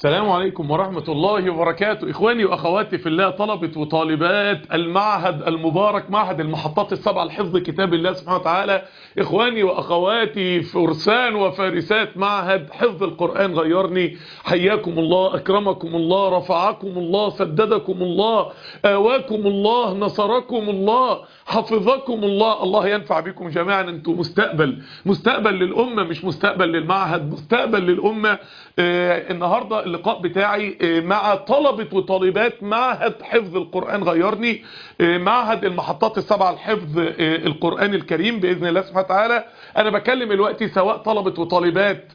السلام عليكم ورحمة الله وبركاته إخواني وأخواتي في الله طلبة وطالبات المعهد المبارك معهد المحطات السبعة لحفظ كتاب الله سبحانه وتعالى إخواني وأخواتي فرسان وفارسات معهد حفظ القرآن غيرني حياكم الله أكرمكم الله رفعكم الله سددكم الله آواكم الله نصركم الله حفظكم الله الله ينفع بكم جميعا أنتم مستقبل مستقبل للأمة مش مستقبل للمعهد مستقبل للأمة آه النهاردة اللقاء بتاعي آه مع طلبة وطالبات معهد حفظ القرآن غيرني آه معهد المحطات السبعة لحفظ القرآن الكريم بإذن الله سبحانه وتعالى أنا بكلم الوقت سواء طلبة وطالبات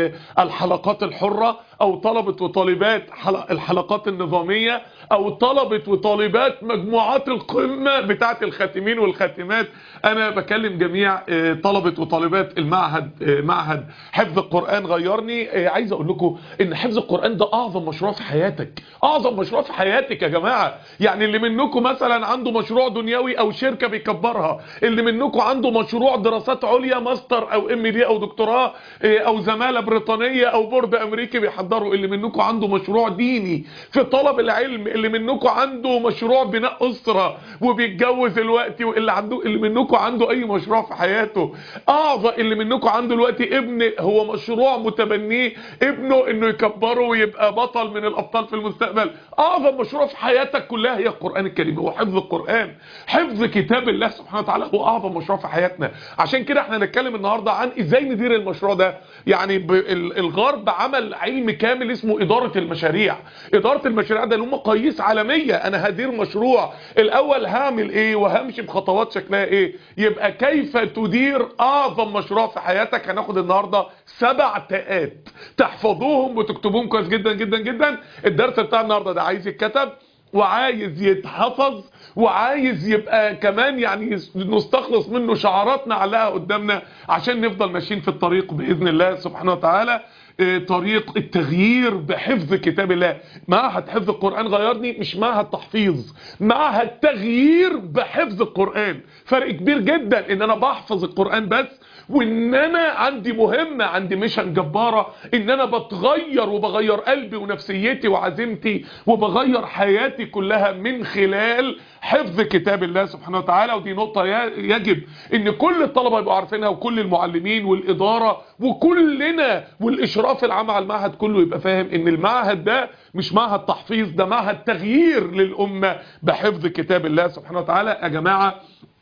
الحلقات الحرة أو طلبة وطالبات الحلقات النظامية أو طلبة وطالبات مجموعات القمة بتاعت الخاتمين والخاتمات أنا بكلم جميع طلبة وطالبات المعهد معهد حفظ القرآن غيرني عايز أقول لكم إن حفظ القرآن ده أعظم مشروع في حياتك أعظم مشروع في حياتك يا جماعة يعني اللي منكم مثلا عنده مشروع دنيوي أو شركة بيكبرها اللي منكم عنده مشروع دراسات عليا ماستر أو ام دي أو دكتوراه أو زمالة بريطانية أو بورد أمريكي بيحضروا اللي منكم عنده مشروع ديني في طلب العلم اللي منكم عنده مشروع بناء أسرة وبيتجوز الوقت واللي عنده اللي منكم عنده أي مشروع في حياته أعظم اللي منكم عنده الوقت ابن هو مشروع متبنيه ابنه انه يكبره ويبقى بطل من الابطال في المستقبل اعظم مشروع في حياتك كلها هي القرآن الكريم هو حفظ القرآن حفظ كتاب الله سبحانه وتعالى هو اعظم مشروع في حياتنا عشان كده احنا هنتكلم النهاردة عن ازاي ندير المشروع ده يعني الغرب عمل علم كامل اسمه ادارة المشاريع ادارة المشاريع ده له مقاييس عالمية انا هدير مشروع الاول هعمل ايه وهمشي بخطوات شكلها ايه يبقى كيف تدير اعظم مشروع في حياتك هناخد النهاردة سبع تاءات تحفظوهم وتكتبوهم كويس جدا جدا جدا الدرس بتاع النهارده ده عايز يتكتب وعايز يتحفظ وعايز يبقى كمان يعني نستخلص منه شعارات نعلقها قدامنا عشان نفضل ماشيين في الطريق بإذن الله سبحانه وتعالى طريق التغيير بحفظ كتاب الله معهد حفظ القرآن غيرني مش معهد تحفيظ معهد تغيير بحفظ القرآن فرق كبير جدا ان انا بحفظ القرآن بس وان انا عندي مهمة عندي ميشن جبارة ان انا بتغير وبغير قلبي ونفسيتي وعزيمتي وبغير حياتي كلها من خلال حفظ كتاب الله سبحانه وتعالى ودي نقطة يجب ان كل الطلبة يبقوا عارفينها وكل المعلمين والادارة وكلنا والاشراف العام على المعهد كله يبقى فاهم ان المعهد ده مش معهد تحفيظ ده معهد تغيير للامة بحفظ كتاب الله سبحانه وتعالى يا جماعة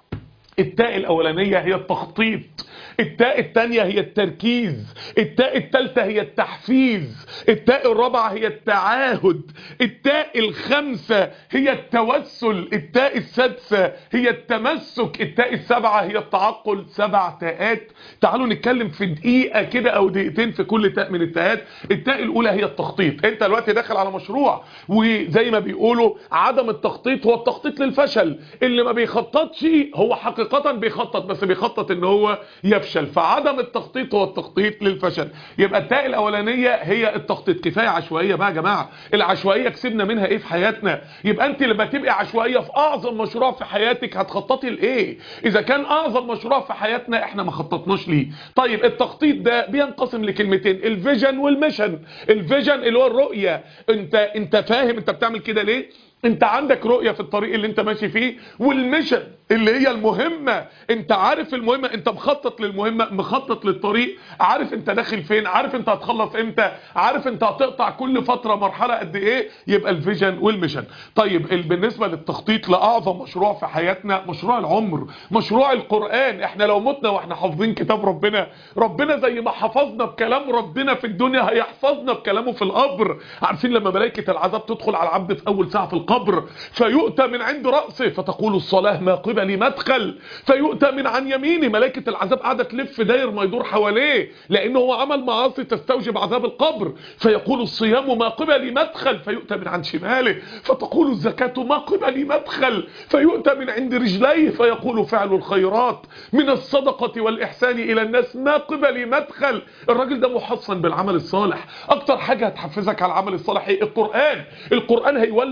التاء الاولانية هي التخطيط التاء الثانية هي التركيز التاء الثالثة هي التحفيز التاء الرابعة هي التعاهد التاء الخامسة هي التوسل التاء السادسة هي التمسك التاء السبعة هي التعقل سبع تاءات تعالوا نتكلم في دقيقة كده او دقيقتين في كل تاء من التاءات التاء الاولى هي التخطيط انت دلوقتي داخل على مشروع وزي ما بيقولوا عدم التخطيط هو التخطيط للفشل اللي ما بيخططش هو حقيقة بيخطط بس بيخطط ان هو يفشل فعدم التخطيط هو التخطيط للفشل يبقى التاء الاولانيه هي التخطيط كفايه عشوائيه بقى يا جماعه العشوائيه كسبنا منها ايه في حياتنا يبقى انت لما تبقي عشوائيه في اعظم مشروع في حياتك هتخططي لايه اذا كان اعظم مشروع في حياتنا احنا ما خططناش ليه طيب التخطيط ده بينقسم لكلمتين الفيجن والميشن الفيجن اللي هو الرؤيه انت انت فاهم انت بتعمل كده ليه انت عندك رؤية في الطريق اللي انت ماشي فيه والميشن اللي هي المهمة انت عارف المهمة انت مخطط للمهمة مخطط للطريق عارف انت داخل فين عارف انت هتخلص امتى عارف انت هتقطع كل فترة مرحلة قد ايه يبقى الفيجن والميشن طيب بالنسبة للتخطيط لأعظم مشروع في حياتنا مشروع العمر مشروع القرآن احنا لو متنا واحنا حافظين كتاب ربنا ربنا زي ما حفظنا بكلام ربنا في الدنيا هيحفظنا بكلامه في القبر عارفين لما ملائكة العذاب تدخل على العبد في اول ساعة في القبر القبر فيؤتى من عند رأسه فتقول الصلاة ما قبل مدخل فيؤتى من عن يمينه ملائكة العذاب قاعدة تلف داير ما يدور حواليه لأنه هو عمل معاصي تستوجب عذاب القبر فيقول الصيام ما قبل مدخل فيؤتى من عن شماله فتقول الزكاة ما قبل مدخل فيؤتى من عند رجليه فيقول فعل الخيرات من الصدقة والإحسان إلى الناس ما قبل مدخل الراجل ده محصن بالعمل الصالح أكتر حاجة هتحفزك على العمل الصالح هي القرآن القرآن هيولد طاقة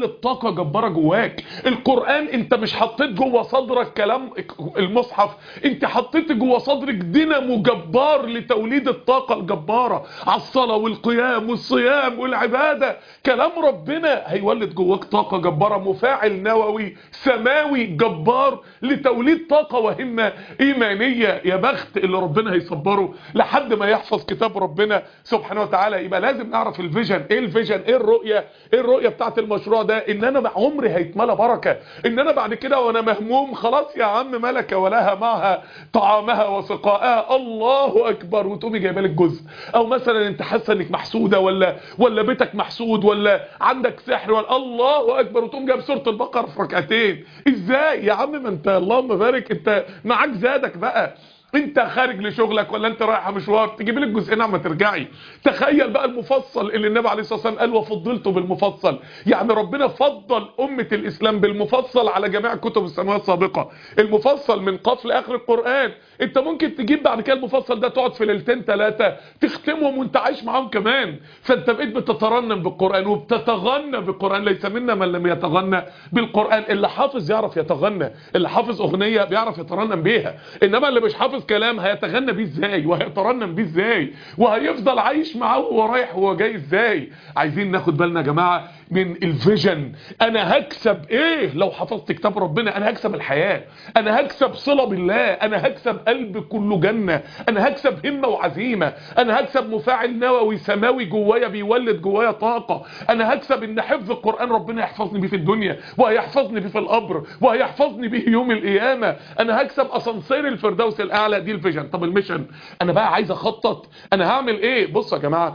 طاقة جبارة جواك القرآن انت مش حطيت جوه صدرك كلام المصحف انت حطيت جوه صدرك دينامو جبار لتوليد الطاقة الجبارة على الصلاة والقيام والصيام والعبادة كلام ربنا هيولد جواك طاقة جبارة مفاعل نووي سماوي جبار لتوليد طاقة وهمة ايمانية يا بخت اللي ربنا هيصبره لحد ما يحفظ كتاب ربنا سبحانه وتعالى يبقى لازم نعرف الفيجن ايه الفيجن ايه الرؤية ايه الرؤية بتاعت المشروع ده ان انا عمري هيتملى بركة ان انا بعد كده وانا مهموم خلاص يا عم ملك ولها معها طعامها وسقاءها الله اكبر وتقومي جايبه لك جزء او مثلا انت حاسه انك محسوده ولا ولا بيتك محسود ولا عندك سحر ولا الله اكبر وتقوم جايب سوره البقره في ركعتين ازاي يا عم ما انت اللهم بارك انت معاك زادك بقى انت خارج لشغلك ولا انت رايحه مشوار تجيب لك جزئين عما ترجعي تخيل بقى المفصل اللي النبي عليه الصلاه والسلام قال وفضلته بالمفصل يعني ربنا فضل امه الاسلام بالمفصل على جميع كتب السماوات السابقه المفصل من قاف لاخر القران انت ممكن تجيب بعد كده المفصل ده تقعد في ليلتين ثلاثه تختمهم وانت عايش معاهم كمان فانت بقيت بتترنم بالقران وبتتغنى بالقران ليس منا من لم يتغنى بالقران اللي حافظ يعرف يتغنى اللي حافظ اغنيه بيعرف يترنم بيها انما اللي مش حافظ كلام هيتغنى بيه ازاي وهيترنم بيه ازاي وهيفضل عايش معاه وهو رايح وهو جاي ازاي عايزين ناخد بالنا يا جماعه من الفيجن انا هكسب ايه لو حفظت كتاب ربنا انا هكسب الحياه انا هكسب صله بالله انا هكسب قلب كله جنه انا هكسب همه وعزيمه انا هكسب مفاعل نووي سماوي جوايا بيولد جوايا طاقه انا هكسب ان حفظ القران ربنا يحفظني بيه في الدنيا وهيحفظني بيه في القبر وهيحفظني بيه يوم القيامه انا هكسب اسانسير الفردوس الاعلى دي الفيجن طب الميشن انا بقى عايز اخطط انا هعمل ايه بصوا يا جماعه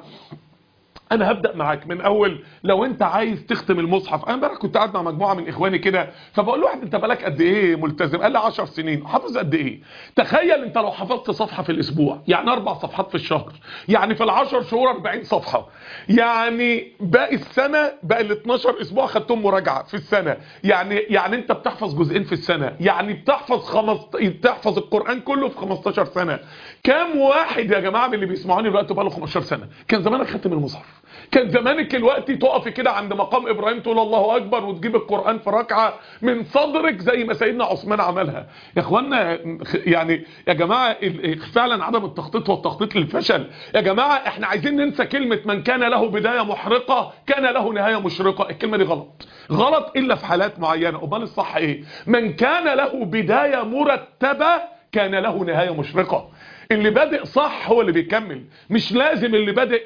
انا هبدا معاك من اول لو انت عايز تختم المصحف انا امبارح كنت قاعد مع مجموعه من اخواني كده فبقول له واحد انت بالك قد ايه ملتزم قال لي 10 سنين حافظ قد ايه تخيل انت لو حفظت صفحه في الاسبوع يعني اربع صفحات في الشهر يعني في ال10 شهور 40 صفحه يعني باقي السنه باقي ال 12 اسبوع خدتهم مراجعه في السنه يعني يعني انت بتحفظ جزئين في السنه يعني بتحفظ خمس بتحفظ القران كله في 15 سنه كام واحد يا جماعه من اللي بيسمعوني دلوقتي بقى له 15 سنه كان زمانك ختم المصحف كان زمانك الوقت تقفي كده عند مقام ابراهيم تقول الله اكبر وتجيب القران في ركعه من صدرك زي ما سيدنا عثمان عملها يا اخوانا يعني يا جماعه فعلا عدم التخطيط والتخطيط للفشل يا جماعه احنا عايزين ننسى كلمه من كان له بدايه محرقه كان له نهايه مشرقه الكلمه دي غلط غلط الا في حالات معينه امال الصح ايه من كان له بدايه مرتبه كان له نهايه مشرقه اللي بادئ صح هو اللي بيكمل مش لازم اللي بادئ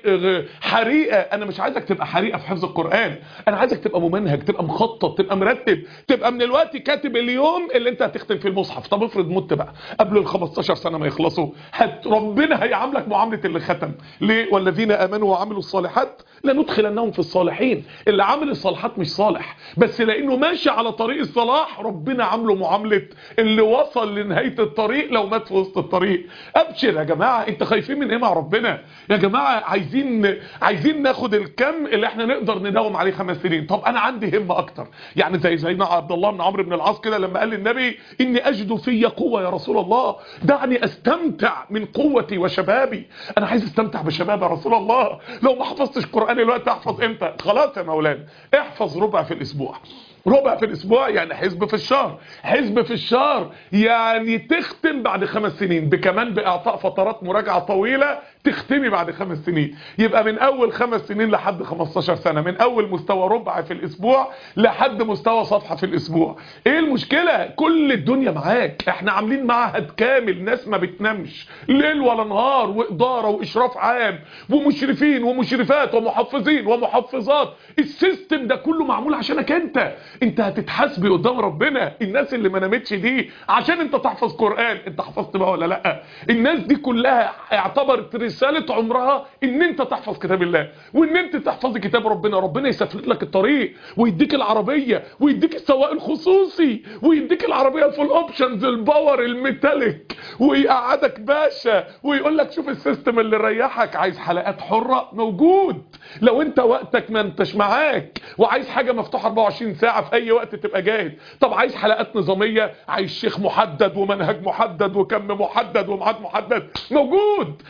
حريقه انا مش عايزك تبقى حريقه في حفظ القران انا عايزك تبقى ممنهج تبقى مخطط تبقى مرتب تبقى من الوقت كاتب اليوم اللي انت هتختم في المصحف طب افرض مت بقى قبل ال 15 سنه ما يخلصوا هت ربنا هيعاملك معامله اللي ختم ليه والذين امنوا وعملوا الصالحات لندخلنهم في الصالحين اللي عامل الصالحات مش صالح بس لانه ماشي على طريق الصلاح ربنا عامله معامله اللي وصل لنهايه الطريق لو مات في وسط الطريق ابشر يا جماعه انت خايفين من ايه مع ربنا يا جماعه عايزين عايزين ناخد الكم اللي احنا نقدر نداوم عليه خمس سنين طب انا عندي همه اكتر يعني زي سيدنا عبد الله بن عمرو بن العاص كده لما قال للنبي اني اجد في قوه يا رسول الله دعني استمتع من قوتي وشبابي انا عايز استمتع بشبابي يا رسول الله لو ما حفظتش قران الوقت احفظ امتى خلاص يا مولانا احفظ ربع في الاسبوع ربع في الاسبوع يعني حزب في الشهر حزب في الشهر يعني تختم بعد خمس سنين بكمان باعطاء فترات مراجعة طويلة تختمي بعد خمس سنين يبقى من اول خمس سنين لحد 15 سنة من اول مستوى ربع في الاسبوع لحد مستوى صفحة في الاسبوع ايه المشكلة كل الدنيا معاك احنا عاملين معهد كامل ناس ما بتنامش ليل ولا نهار وادارة واشراف عام ومشرفين ومشرفات ومحفظين ومحفظات السيستم ده كله معمول عشانك انت انت هتتحاسبي قدام ربنا الناس اللي ما نامتش دي عشان انت تحفظ قرآن انت حفظت بقى ولا لا الناس دي كلها اعتبرت رسالة عمرها ان انت تحفظ كتاب الله وان انت تحفظ كتاب ربنا ربنا يسافر لك الطريق ويديك العربية ويديك السواق الخصوصي ويديك العربية الفول اوبشنز الباور الميتاليك ويقعدك باشا ويقول لك شوف السيستم اللي ريحك عايز حلقات حرة موجود لو انت وقتك ما انتش معاك وعايز حاجة مفتوحة 24 ساعة في اي وقت تبقى جاهز طب عايز حلقات نظامية عايز شيخ محدد ومنهج محدد وكم محدد وميعاد محدد موجود طب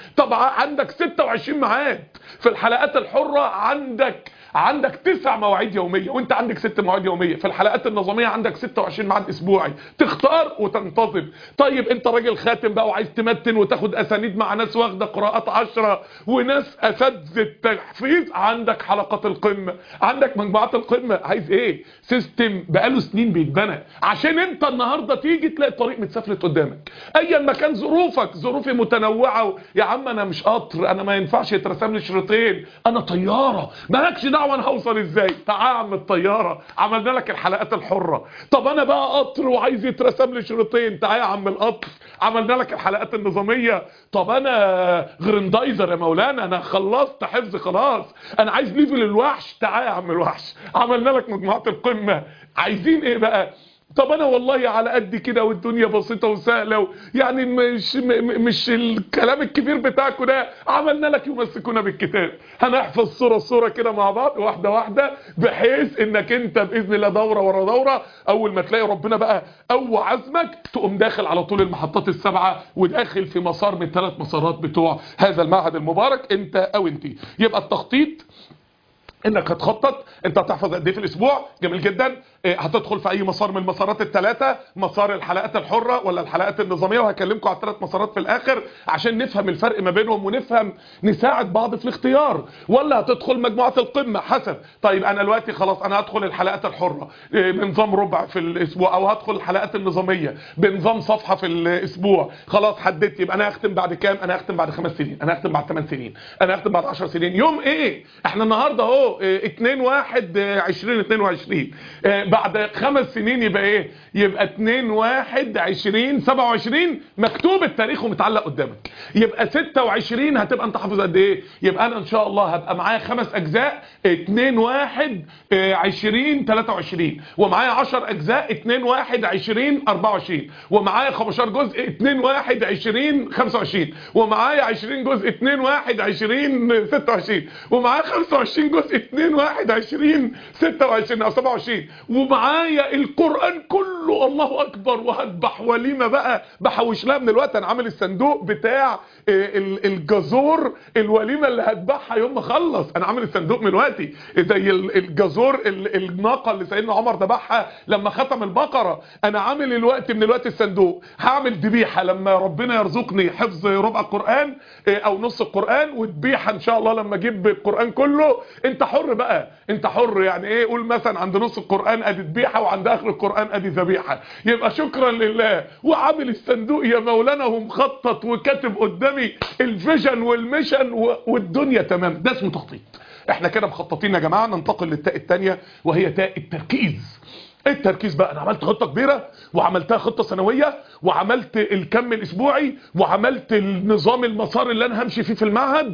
عندك 26 ميعاد في الحلقات الحرة عندك عندك تسع مواعيد يومية وانت عندك ست مواعيد يومية في الحلقات النظامية عندك 26 ميعاد اسبوعي تختار وتنتظم طيب انت راجل خاتم بقى وعايز تمتن وتاخد اسانيد مع ناس واخده قراءات عشرة وناس اساتذه تحفيظ عندك حلقات القمة عندك مجموعات القمة عايز ايه سيستم بقاله سنين بيتبنى عشان انت النهاردة تيجي تلاقي الطريق متسفلت قدامك ايا ما كان ظروفك ظروفي متنوعة و... يا عم انا مش قطر انا ما ينفعش يترسم لي شريطين انا طيارة مالكش دعوة انا هوصل ازاي تعال يا عم الطيارة عملنا لك الحلقات الحرة طب انا بقى قطر وعايز يترسم لي شريطين تعال يا عم القطر عملنا لك الحلقات النظامية طب انا غرندايزر يا مولانا انا خلصت حفظ خلاص انا عايز ليفل الوحش تعال يا عم الوحش عملنا لك مجموعات القمة عايزين ايه بقى طب انا والله على قد كده والدنيا بسيطه وسهله و... يعني مش م... مش الكلام الكبير بتاعكم ده عملنا لك يمسكونا بالكتاب هنحفظ صوره صوره كده مع بعض واحده واحده بحيث انك انت باذن الله دوره ورا دوره اول ما تلاقي ربنا بقى قوى عزمك تقوم داخل على طول المحطات السبعه وداخل في مسار من ثلاث مسارات بتوع هذا المعهد المبارك انت او انت يبقى التخطيط انك هتخطط انت هتحفظ قد ايه في الاسبوع جميل جدا اه هتدخل في اي مسار من المسارات الثلاثه مسار الحلقات الحره ولا الحلقات النظاميه وهكلمكم على الثلاث مسارات في الاخر عشان نفهم الفرق ما بينهم ونفهم نساعد بعض في الاختيار ولا هتدخل مجموعه القمه حسب طيب انا دلوقتي خلاص انا هدخل الحلقات الحره اه بنظام ربع في الاسبوع او هدخل الحلقات النظاميه بنظام صفحه في الاسبوع خلاص حددت يبقى انا هختم بعد كام انا هختم بعد خمس سنين انا هختم بعد ثمان سنين انا هختم بعد 10 سنين يوم ايه احنا النهارده اهو 2 1 2022 بعد خمس سنين يبقى ايه يبقى 2 1 20 27 مكتوب التاريخ ومتعلق قدامك يبقى 26 هتبقى انت حافظ قد ايه يبقى انا ان شاء الله هبقى معايا خمس اجزاء 2 1 20 23 ومعايا 10 اجزاء 2 1 20 24 ومعايا 15 جزء 2 1 20 25 ومعايا 20 جزء 2 1 20 26 ومعايا 25 جزء 2 واحد عشرين ستة وعشرين او سبعة وعشرين ومعايا القرآن كله الله اكبر وهذبح وليمة بقى بحوش لها من الوقت انا عامل الصندوق بتاع الجزور الوليمة اللي هذبحها يوم ما اخلص انا عامل الصندوق من الوقت زي الجزور الناقة اللي سيدنا عمر ذبحها لما ختم البقرة انا عامل الوقت من الوقت الصندوق هعمل ذبيحة لما ربنا يرزقني حفظ ربع القرآن او نص القرآن وذبيحة ان شاء الله لما اجيب القرآن كله انت حر بقى انت حر يعني ايه قول مثلا عند نص القرآن ادي ذبيحة وعند اخر القرآن ادي ذبيحة يبقى شكرا لله وعامل الصندوق يا مولانا ومخطط وكاتب قدامي الفيجن والميشن والدنيا تمام ده اسمه تخطيط احنا كده مخططين يا جماعة ننتقل للتاء التانية وهي تاء التركيز التركيز بقى انا عملت خطة كبيرة وعملتها خطة سنوية وعملت الكم الاسبوعي وعملت النظام المسار اللي انا همشي فيه في المعهد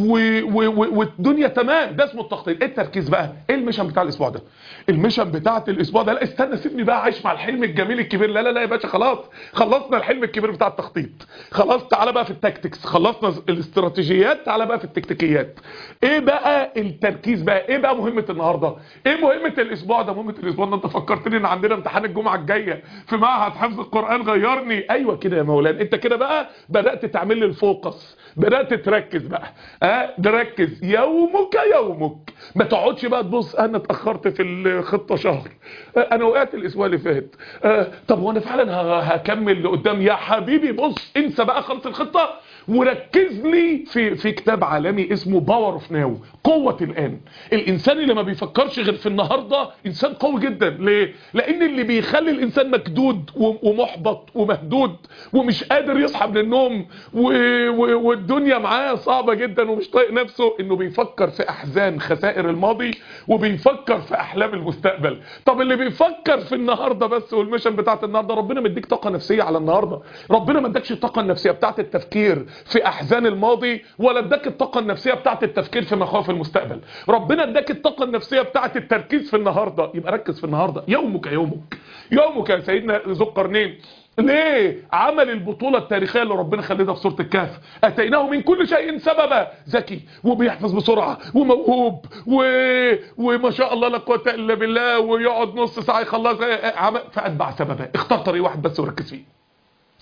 والدنيا تمام ده اسمه التخطيط ايه التركيز بقى ايه الميشن بتاع الاسبوع ده الميشن بتاعت الاسبوع ده لا استنى سيبني بقى عايش مع الحلم الجميل الكبير لا لا لا يا باشا خلاص خلصنا الحلم الكبير بتاع التخطيط خلاص تعالى بقى في التكتكس خلصنا الاستراتيجيات تعالى بقى في التكتيكيات ايه بقى التركيز بقى ايه بقى مهمة النهاردة ايه مهمة الاسبوع ده مهمة الاسبوع ده انت فكرتني ان عندنا امتحان الجمعة الجاية في معهد حفظ القرآن غيرني ايوه كده يا مولانا انت كده بقى بدأت تعمل لي الفوكس بدأت تركز بقى اه نركز يومك يومك ما تقعدش بقى تبص انا اتأخرت في الخطة شهر اه انا وقعت الاسبوع اللي فات اه طب وانا فعلا هكمل لقدام يا حبيبي بص انسى بقى خلص الخطة وركز لي في في كتاب عالمي اسمه باور اوف ناو قوة الآن الإنسان اللي ما بيفكرش غير في النهاردة إنسان قوي جدا ليه؟ لأن اللي بيخلي الإنسان مكدود ومحبط ومهدود ومش قادر يصحى من النوم و... و... والدنيا معاه صعبة جدا ومش طايق نفسه إنه بيفكر في أحزان خسائر الماضي وبيفكر في أحلام المستقبل طب اللي بيفكر في النهاردة بس والميشن بتاعت النهاردة ربنا مديك طاقة نفسية على النهاردة ربنا ما ادكش الطاقة النفسية بتاعت التفكير في أحزان الماضي ولا اداك الطاقة النفسية بتاعت التفكير في مخاوف المستقبل ربنا اداك الطاقة النفسية بتاعت التركيز في النهاردة يبقى ركز في النهاردة يومك يومك يومك يا سيدنا ذو القرنين ليه عمل البطولة التاريخية اللي ربنا خلدها في سورة الكهف اتيناه من كل شيء سببا ذكي وبيحفظ بسرعة وموهوب و... وما شاء الله لا قوه الا بالله ويقعد نص ساعة يخلص عمل فاتبع سببا اختار طريق واحد بس وركز فيه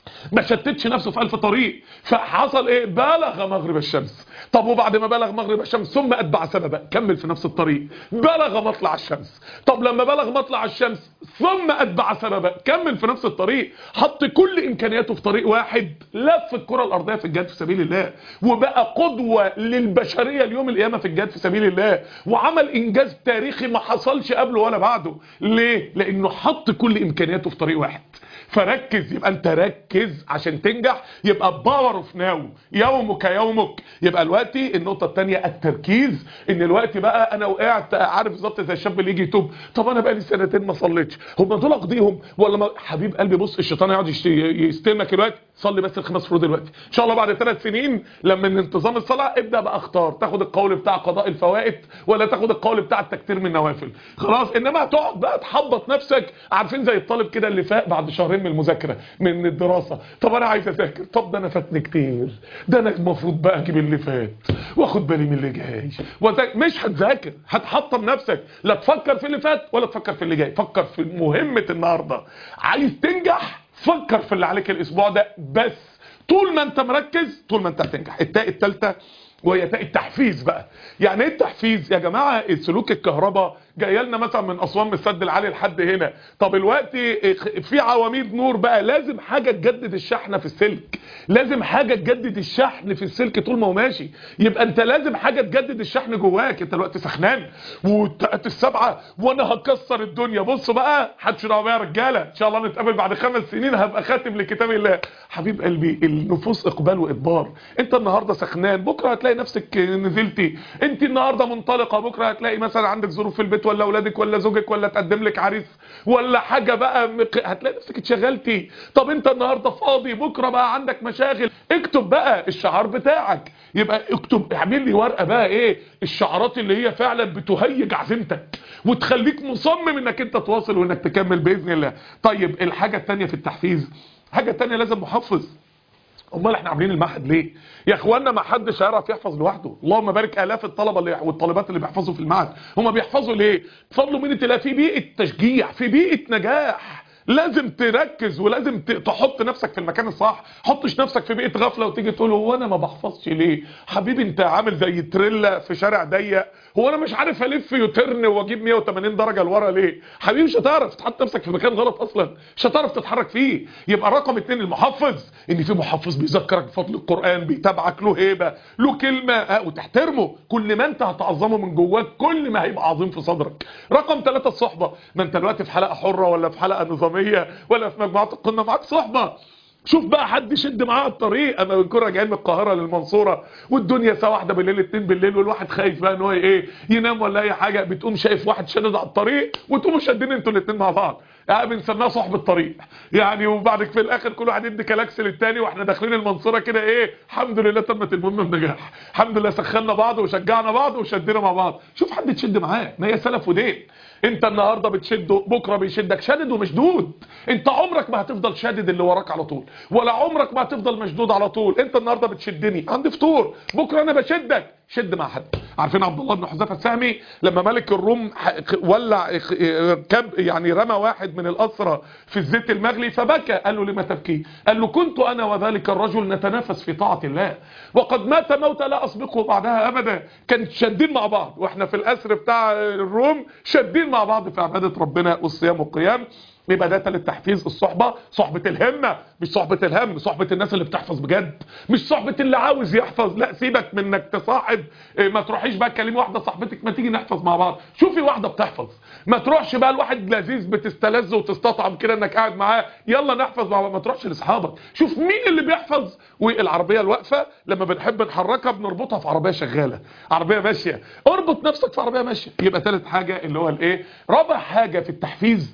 ما شتتش نفسه في ألف طريق فحصل ايه بلغ مغرب الشمس طب وبعد ما بلغ مغرب الشمس ثم اتبع سببا كمل في نفس الطريق بلغ مطلع الشمس طب لما بلغ مطلع الشمس ثم اتبع سببا كمل في نفس الطريق حط كل امكانياته في طريق واحد لف الكره الارضيه في الجهاد في سبيل الله وبقى قدوه للبشريه اليوم القيامه في الجهاد في سبيل الله وعمل انجاز تاريخي ما حصلش قبله ولا بعده ليه لانه حط كل امكانياته في طريق واحد فركز يبقى انت ركز عشان تنجح يبقى باور اوف ناو يومك يومك يبقى دلوقتي النقطه الثانيه التركيز ان دلوقتي بقى انا وقعت عارف بالظبط زي الشاب اللي يجي يتوب طب انا بقى لي سنتين ما صليتش هم دول اقضيهم ولا ما حبيب قلبي بص الشيطان يقعد يشت- يستلمك دلوقتي صلي بس الخمس فروض دلوقتي ان شاء الله بعد ثلاث سنين لما من انتظام الصلاه ابدا بقى اختار تاخد القول بتاع قضاء الفوائد ولا تاخد القول بتاع التكتير من النوافل خلاص انما هتقعد بقى تحبط نفسك عارفين زي الطالب كده اللي فاق بعد شهرين من المذاكره من الدراسه طب انا عايز اذاكر طب ده انا فاتني كتير ده انا المفروض بقى اجيب اللي فات واخد بالي من اللي جاي وذاك مش هتذاكر هتحطم نفسك لا تفكر في اللي فات ولا تفكر في اللي جاي فكر في مهمه النهارده عايز تنجح فكر في اللي عليك الاسبوع ده بس طول ما انت مركز طول ما انت هتنجح التاء الثالثه وهي تاء التحفيز بقى يعني ايه التحفيز يا جماعه السلوك الكهرباء جايه لنا مثلا من اسوان من السد العالي لحد هنا طب الوقت في عواميد نور بقى لازم حاجه تجدد الشحنه في السلك لازم حاجه تجدد الشحن في السلك طول ما هو ماشي يبقى انت لازم حاجه تجدد الشحن جواك انت الوقت سخنان والتقات السبعه وانا هكسر الدنيا بصوا بقى محدش دعوه بيا يا رجاله ان شاء الله نتقابل بعد خمس سنين هبقى خاتم لكتاب الله حبيب قلبي النفوس اقبال وادبار انت النهارده سخنان بكره هتلاقي نفسك نزلتي انت النهارده منطلقه بكره هتلاقي مثلا عندك ظروف في البيت ولا اولادك ولا زوجك ولا تقدم لك عريس ولا حاجه بقى مق... هتلاقي نفسك اتشغلتي طب انت النهارده فاضي بكره بقى عندك مشاغل اكتب بقى الشعار بتاعك يبقى اكتب اعمل لي ورقه بقى ايه الشعارات اللي هي فعلا بتهيج عزيمتك وتخليك مصمم انك انت تواصل وانك تكمل باذن الله طيب الحاجه الثانيه في التحفيز حاجه ثانيه لازم محفز امال احنا عاملين المعهد ليه يا اخوانا ما حدش هيعرف يحفظ لوحده اللهم بارك الاف الطلبه اللي والطالبات اللي بيحفظوا في المعهد هم بيحفظوا ليه بفضل مين تلاقي في بيئه تشجيع في بيئه نجاح لازم تركز ولازم ت- تحط نفسك في المكان الصح حطش نفسك في بيئه غفله وتيجي تقول هو انا ما بحفظش ليه حبيبي انت عامل زي تريلا في شارع ضيق هو انا مش عارف الف يوترن واجيب 180 درجه لورا ليه حبيبي مش هتعرف تحط نفسك في مكان غلط اصلا مش هتعرف تتحرك فيه يبقى رقم اتنين المحفظ ان في محفظ بيذكرك بفضل القران بيتابعك له هيبه له كلمه اه وتحترمه كل ما انت هتعظمه من جواك كل ما هيبقى عظيم في صدرك رقم ثلاثة الصحبه ما انت دلوقتي في حلقه حره ولا في حلقه نظاميه ولا في مجموعات القمه معاك صحبه شوف بقى حد يشد معاه على الطريق اما بنكون راجعين من القاهره للمنصوره والدنيا الساعه واحدة بالليل اتنين بالليل والواحد خايف بقى ان هو ايه ينام ولا اي حاجه بتقوم شايف واحد شادد على الطريق وتقوموا شادين انتوا الاتنين مع بعض يعني بنسميها صحب الطريق يعني وبعد في الاخر كل واحد يدي كلاكس للتاني واحنا داخلين المنصوره كده ايه الحمد لله تمت المهمه بنجاح الحمد لله سخنا بعض وشجعنا بعض وشدينا مع بعض شوف حد تشد معاه ما هي سلف ودين انت النهارده بتشده بكره بيشدك شادد ومشدود انت عمرك ما هتفضل شادد اللي وراك على طول ولا عمرك ما هتفضل مشدود على طول انت النهارده بتشدني عندي فطور بكره انا بشدك شد مع حد عارفين عبد الله بن حذيفه السهمي لما ملك الروم ح- ولع كب يعني رمى واحد من الاسرى في الزيت المغلي فبكى قال له لما تبكي قال له كنت انا وذلك الرجل نتنافس في طاعه الله وقد مات موتى لا اسبقه بعدها ابدا كان شادين مع بعض واحنا في الاسر بتاع الروم شادين مع بعض في عباده ربنا والصيام والقيام يبقى ده تالت تحفيز الصحبة صحبة الهمة مش صحبة الهم صحبة الناس اللي بتحفظ بجد مش صحبة اللي عاوز يحفظ لا سيبك من انك تصاحب إيه، ما تروحيش بقى تكلمي واحدة صاحبتك ما تيجي نحفظ مع بعض شوفي واحدة بتحفظ ما تروحش بقى الواحد لذيذ بتستلذ وتستطعم كده انك قاعد معاه يلا نحفظ مع بعض ما تروحش لاصحابك شوف مين اللي بيحفظ والعربية الواقفة لما بنحب نحركها بنربطها في عربية شغالة عربية ماشية اربط نفسك في عربية ماشية يبقى ثالث حاجة اللي هو الايه رابع حاجة في التحفيز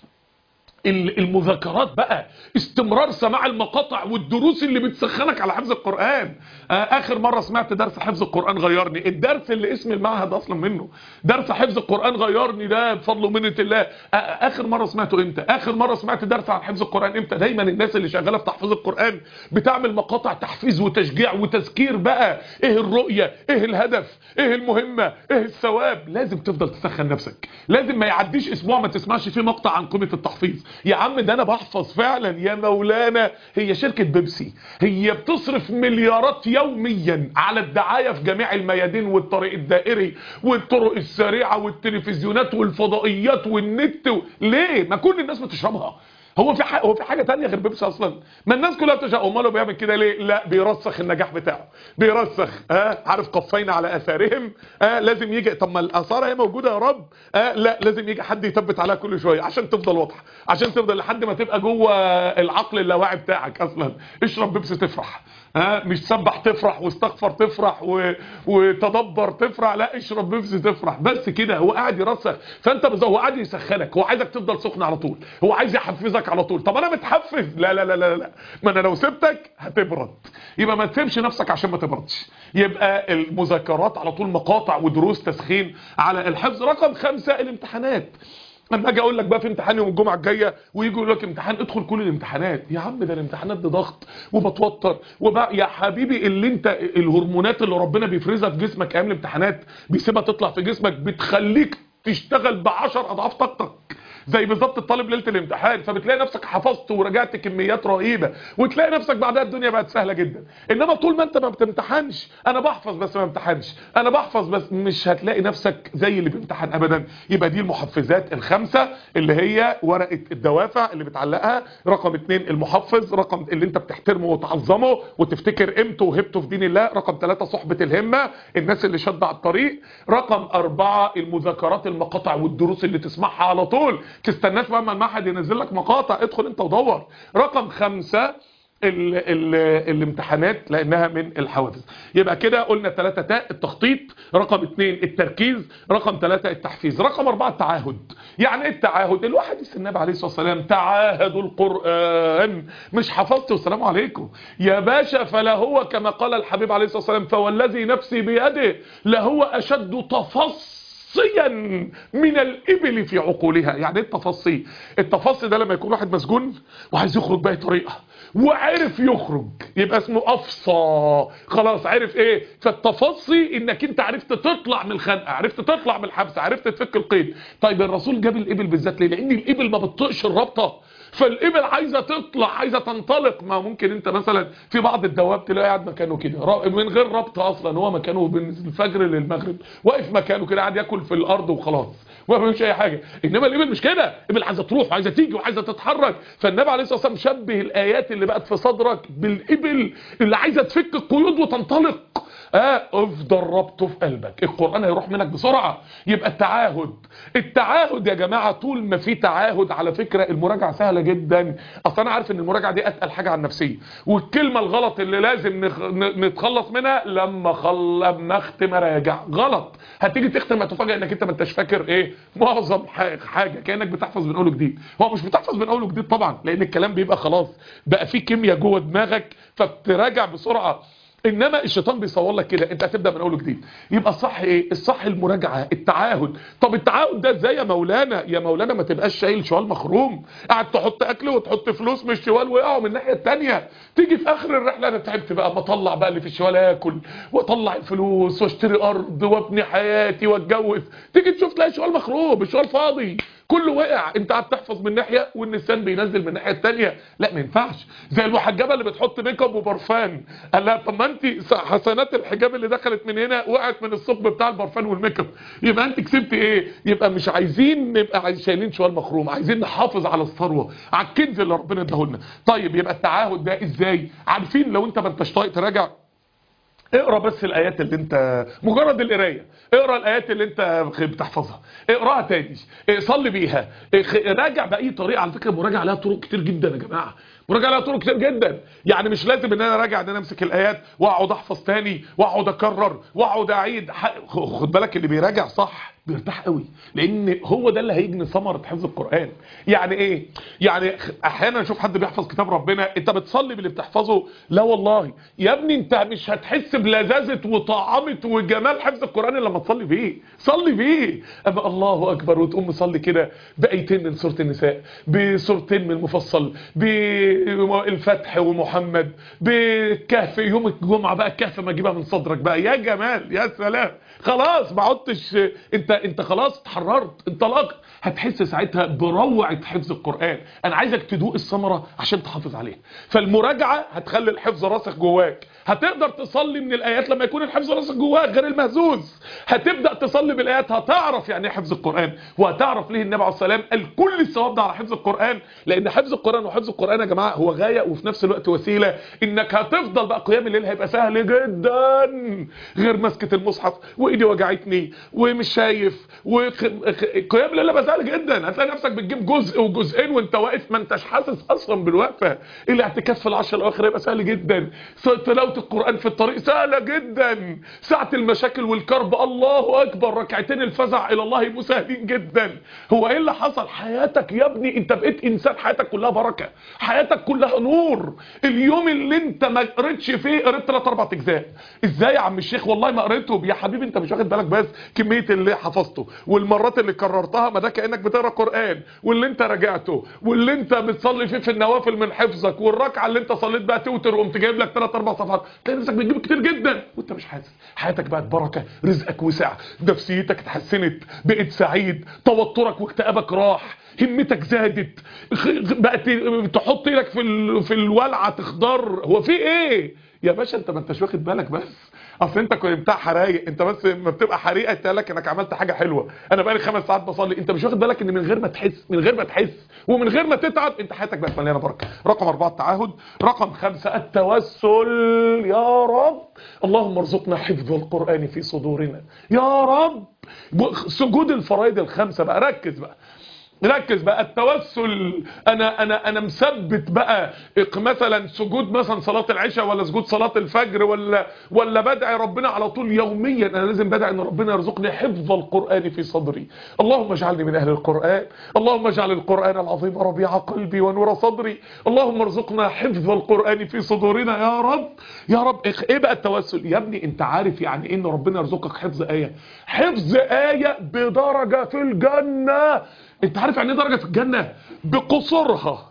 ال- المذاكرات بقى استمرار سماع المقاطع والدروس اللي بتسخنك على حفظ القرآن آه، اخر مرة سمعت درس حفظ القرآن غيرني الدرس اللي اسم المعهد اصلا منه درس حفظ القرآن غيرني ده بفضل ومنة الله آه، اخر مرة سمعته امتى اخر مرة سمعت درس عن حفظ القرآن امتى دايما الناس اللي شغالة في تحفيظ القرآن بتعمل مقاطع تحفيز وتشجيع وتذكير بقى ايه الرؤية ايه الهدف ايه المهمة ايه الثواب لازم تفضل تسخن نفسك لازم ما يعديش اسبوع ما تسمعش فيه مقطع عن قيمة التحفيظ يا عم ده انا بحفظ فعلا يا مولانا هي شركة بيبسي هي بتصرف مليارات يوميا على الدعاية في جميع الميادين والطريق الدائري والطرق السريعة والتلفزيونات والفضائيات والنت و... ليه ما كل الناس بتشربها هو في حاجة هو في حاجه ثانيه غير بيبسي اصلا ما الناس كلها بتشرب امال هو بيعمل كده ليه لا بيرسخ النجاح بتاعه بيرسخ ها عارف قفينا على اثارهم ها لازم يجي طب ما الاثار هي موجوده يا رب ها لا لازم يجي حد يثبت عليها كل شويه عشان تفضل واضحه عشان تفضل لحد ما تبقى جوه العقل اللاواعي بتاعك اصلا اشرب بيبسي تفرح ها مش سبح تفرح واستغفر تفرح و... وتدبر تفرح لا اشرب بيبسي تفرح بس كده هو قاعد يرسخ فانت بز... هو قاعد يسخنك هو عايزك تفضل سخن على طول هو عايز يحفزك على طول طب انا متحفز لا لا لا لا لا ما انا لو سبتك هتبرد يبقى ما تسيبش نفسك عشان ما تبردش يبقى المذكرات على طول مقاطع ودروس تسخين على الحفظ رقم خمسة الامتحانات اما اجي اقول لك بقى في امتحان يوم الجمعه الجايه ويجي يقول لك امتحان ادخل كل الامتحانات يا عم ده الامتحانات دي ضغط وبتوتر وبقى يا حبيبي اللي انت الهرمونات اللي ربنا بيفرزها في جسمك ايام الامتحانات بيسيبها تطلع في جسمك بتخليك تشتغل بعشر اضعاف طاقتك زي بالظبط الطالب ليله الامتحان فبتلاقي نفسك حفظت ورجعت كميات رهيبه وتلاقي نفسك بعدها الدنيا بقت سهله جدا انما طول ما انت ما بتمتحنش انا بحفظ بس ما بمتحنش انا بحفظ بس مش هتلاقي نفسك زي اللي بيمتحن ابدا يبقى دي المحفزات الخمسه اللي هي ورقه الدوافع اللي بتعلقها رقم اتنين المحفز رقم اللي انت بتحترمه وتعظمه وتفتكر قيمته وهبته في دين الله رقم ثلاثة صحبه الهمه الناس اللي شد على الطريق رقم أربعة المذاكرات المقاطع والدروس اللي تسمعها على طول تستناش بقى اما المعهد ينزل لك مقاطع ادخل انت ودور رقم خمسة ال ال الامتحانات لانها من الحوافز يبقى كده قلنا ثلاثة تاء التخطيط رقم اثنين التركيز رقم ثلاثة التحفيز رقم اربعة التعاهد يعني ايه التعاهد الواحد النبي عليه الصلاة والسلام تعاهدوا القرآن مش حفظت والسلام عليكم يا باشا فلا هو كما قال الحبيب عليه الصلاة والسلام فوالذي نفسي بيده لهو اشد تفص تفصيا من الإبل في عقولها يعني ايه التفصي التفصي ده لما يكون واحد مسجون وعايز يخرج بأي طريقة وعرف يخرج يبقى اسمه أفصى خلاص عرف ايه فالتفصي انك انت عرفت تطلع من الخنقة عرفت تطلع من الحبس عرفت تفك القيد طيب الرسول جاب الإبل بالذات ليه لأن الإبل ما بتطقش الرابطة فالإبل عايزة تطلع عايزة تنطلق ما ممكن انت مثلا في بعض الدواب تلاقي قاعد مكانه كده من غير ربط اصلا هو مكانه من الفجر للمغرب واقف مكانه كده قاعد ياكل في الارض وخلاص ما بيعملش اي حاجه انما الابل مش كده الابل عايزه تروح وعايزه تيجي وعايزه تتحرك فالنبي عليه الصلاه والسلام شبه الايات اللي بقت في صدرك بالابل اللي عايزه تفك القيود وتنطلق اه افضل ربطه في قلبك القرآن هيروح منك بسرعة يبقى التعاهد التعاهد يا جماعة طول ما في تعاهد على فكرة المراجعة سهلة جدا اصلا انا عارف ان المراجعة دي اتقل حاجة على النفسية والكلمة الغلط اللي لازم نخ... نتخلص منها لما خل... لما اختم راجع غلط هتيجي تختم هتفاجئ انك انت ما انتش فاكر ايه معظم حاجة كأنك بتحفظ من اول وجديد هو مش بتحفظ من اول وجديد طبعا لان الكلام بيبقى خلاص بقى فيه كيمياء جوه دماغك فبتراجع بسرعة انما الشيطان بيصور لك كده انت هتبدا من اول وجديد يبقى الصح ايه الصح المراجعه التعاهد طب التعاهد ده ازاي يا مولانا يا مولانا ما تبقاش شايل شوال مخروم قاعد تحط اكل وتحط فلوس من الشوال ويقعوا من الناحيه الثانيه تيجي في اخر الرحله انا تعبت بقى ما اطلع بقى اللي في الشوال اكل واطلع الفلوس واشتري ارض وابني حياتي واتجوز تيجي تشوف تلاقي شوال مخروم الشوال فاضي كله وقع انت قاعد تحفظ من ناحيه والنسان بينزل من الناحيه الثانيه لا ما ينفعش زي الوحجبه اللي بتحط ميك اب وبرفان قال لها طب ما انت حسنات الحجاب اللي دخلت من هنا وقعت من الثقب بتاع البرفان والميك اب يبقى انت كسبت ايه يبقى مش عايزين نبقى شايلين شوال مخروم عايزين نحافظ على الثروه على الكنز اللي ربنا اداه لنا طيب يبقى التعاهد ده ازاي عارفين لو انت ما انتش طايق تراجع اقرا بس الايات اللي انت مجرد القرايه اقرا الايات اللي انت بتحفظها اقراها تاني صلي بيها راجع باي طريقه على فكره المراجعه لها طرق كتير جدا يا جماعه مراجعه لها طرق كتير جدا يعني مش لازم ان انا راجع ان انا امسك الايات واقعد احفظ تاني واقعد اكرر واقعد اعيد خد بالك اللي بيراجع صح بيرتاح قوي لان هو ده اللي هيجني ثمره حفظ القران يعني ايه يعني احيانا اشوف حد بيحفظ كتاب ربنا انت بتصلي باللي بتحفظه لا والله يا ابني انت مش هتحس بلذاذه وطعامه وجمال حفظ القران الا لما تصلي فيه صلي فيه اما الله اكبر وتقوم مصلي كده بايتين من سوره النساء بسورتين من المفصل بالفتح ومحمد بالكهف يوم الجمعه بقى الكهف ما اجيبها من صدرك بقى يا جمال يا سلام خلاص ما عدتش انت انت خلاص اتحررت انطلقت هتحس ساعتها بروعه حفظ القران انا عايزك تدوق الثمره عشان تحافظ عليها فالمراجعه هتخلي الحفظ راسخ جواك هتقدر تصلي من الايات لما يكون الحفظ راسخ جواك غير المهزوز هتبدا تصلي بالايات هتعرف يعني ايه حفظ القران وهتعرف ليه النبي عليه السلام قال كل الثواب ده على حفظ القران لان حفظ القران وحفظ القران يا جماعه هو غايه وفي نفس الوقت وسيله انك هتفضل بقى قيام الليل هيبقى سهل جدا غير مسكه المصحف وايدي وجعتني ومش شايف وقيام الليل هيبقى سهل جدا هتلاقي نفسك بتجيب جزء وجزئين وانت واقف ما انتش حاسس اصلا بالوقفه الاعتكاف في العشر الاواخر هيبقى سهل جدا تلاوه القران في الطريق سهله جدا ساعه المشاكل والكرب الله اكبر ركعتين الفزع الى الله يبقوا سهلين جدا هو ايه اللي حصل حياتك يا ابني انت بقيت انسان حياتك كلها بركه حياتك كلها نور اليوم اللي انت ما قريتش فيه قريت ثلاث اربع اجزاء ازاي يا عم الشيخ والله ما قريتهم يا حبيبي انت مش واخد بالك بس كميه اللي حفظته والمرات اللي كررتها ما ده كانك بتقرا قران واللي انت راجعته واللي انت بتصلي فيه في النوافل من حفظك والركعه اللي انت صليت بقى توتر وقمت جايب لك ثلاث اربع صفحات تلاقي نفسك بتجيب كتير جدا وانت مش حاسس حياتك بقت بركه رزقك وسع نفسيتك اتحسنت بقيت سعيد توترك واكتئابك راح همتك زادت بقت تحط ايدك في ال... في الولعه تخضر هو في ايه يا باشا انت ما انتش واخد بالك بس اصل انت كنت بتاع حرايق انت بس لما بتبقى حريقه تقول لك انك عملت حاجه حلوه انا بقالي خمس ساعات بصلي انت مش واخد بالك ان من غير ما تحس من غير ما تحس ومن غير ما تتعب انت حياتك بقت مليانه بركه رقم أربعة التعهد رقم خمسة التوسل يا رب اللهم ارزقنا حفظ القران في صدورنا يا رب سجود الفرائض الخمسه بقى ركز بقى ركز بقى التوسل انا انا انا مثبت بقى مثلا سجود مثلا صلاه العشاء ولا سجود صلاه الفجر ولا ولا بدعي ربنا على طول يوميا انا لازم بدعي ان ربنا يرزقني حفظ القران في صدري اللهم اجعلني من اهل القران اللهم اجعل القران العظيم ربيع قلبي ونور صدري اللهم ارزقنا حفظ القران في صدورنا يا رب يا رب ايه بقى التوسل يا ابني انت عارف يعني ايه ان ربنا يرزقك حفظ ايه حفظ ايه بدرجه في الجنه انت عارف يعني ايه درجه في الجنه بقصورها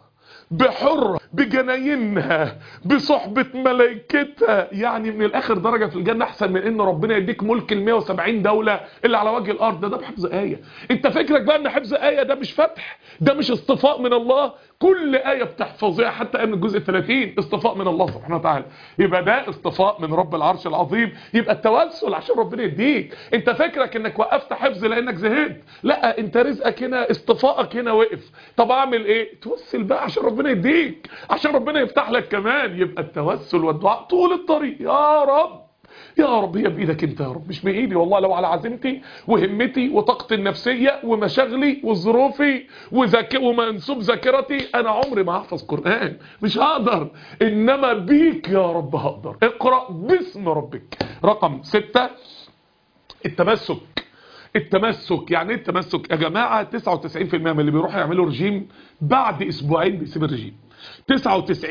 بحرة بجناينها بصحبة ملائكتها يعني من الاخر درجة في الجنة احسن من ان ربنا يديك ملك ال 170 دولة اللي على وجه الارض ده ده بحفظ آية انت فكرك بقى ان حفظ آية ده مش فتح ده مش اصطفاء من الله كل آية بتحفظها حتى آية من الجزء 30 اصطفاء من الله سبحانه وتعالى يبقى ده اصطفاء من رب العرش العظيم يبقى التوسل عشان ربنا يديك انت فكرك انك وقفت حفظ لانك زهقت لا انت رزقك هنا اصطفائك هنا وقف طب اعمل ايه توسل بقى عشان ربنا يديك عشان ربنا يفتح لك كمان يبقى التوسل والدعاء طول الطريق يا رب يا رب هي بايدك انت يا رب مش بايدي والله لو على عزيمتي وهمتي وطاقتي النفسيه ومشاغلي وظروفي وذاك ومنسوب ذاكرتي انا عمري ما هحفظ قران مش هقدر انما بيك يا رب هقدر اقرا باسم ربك رقم ستة التمسك التمسك يعني ايه التمسك يا جماعه 99% من اللي بيروحوا يعملوا رجيم بعد اسبوعين بيسيب الرجيم 99%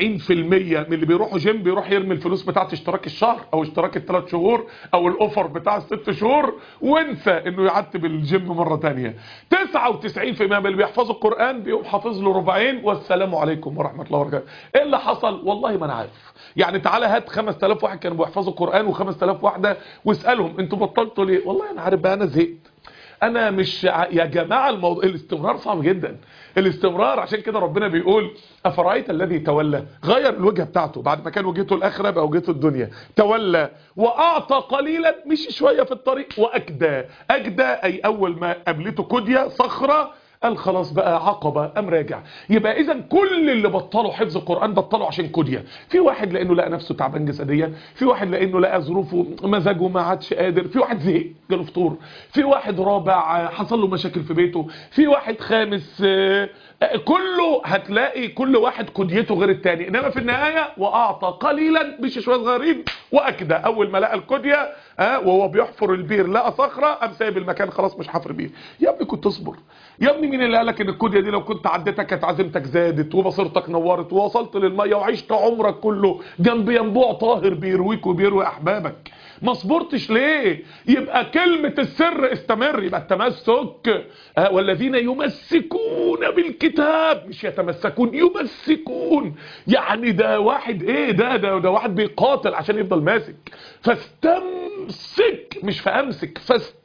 من اللي بيروحوا جيم بيروح يرمي الفلوس بتاعت اشتراك الشهر او اشتراك الثلاث شهور او الاوفر بتاع الست شهور وانسى انه يعتب الجيم مره ثانيه 99% من اللي بيحفظوا القران بيقوم حافظ له ربعين والسلام عليكم ورحمه الله وبركاته ايه اللي حصل والله ما انا عارف يعني تعالى هات 5000 واحد كانوا بيحفظوا القران و5000 واحده واسالهم انتوا بطلتوا ليه والله انا عارف بقى انا زهقت انا مش ع... يا جماعه الموضوع الاستمرار صعب جدا الاستمرار عشان كده ربنا بيقول افرايت الذي تولى غير الوجهه بتاعته بعد ما كان وجهته الاخره بقى وجهته الدنيا تولى واعطى قليلا مشي شويه في الطريق واكدى اكدى اي اول ما قابلته كديه صخره قال خلاص بقى عقبة قام راجع يبقى اذا كل اللي بطلوا حفظ القرآن بطلوا عشان كدية في واحد لانه لقى نفسه تعبان جسديا في واحد لانه لقى ظروفه مزاجه ما عادش قادر في واحد زهق جاله فطور في واحد رابع حصل له مشاكل في بيته في واحد خامس كله هتلاقي كل واحد كديته غير التاني انما في النهاية واعطى قليلا مش شوية صغيرين واكده اول ما لقى الكدية اه وهو بيحفر البير لقى صخرة قام سايب المكان خلاص مش حفر بير يا ابني كنت تصبر يا ابني مين اللي قالك ان الكوديا دي لو كنت عديتها كانت عزيمتك زادت وبصيرتك نورت ووصلت للميه وعشت عمرك كله جنب ينبوع طاهر بيرويك وبيروي احبابك ما صبرتش ليه يبقى كلمة السر استمر يبقى التمسك آه والذين يمسكون بالكتاب مش يتمسكون يمسكون يعني ده واحد ايه ده ده, ده واحد بيقاتل عشان يفضل ماسك فاستمسك مش فامسك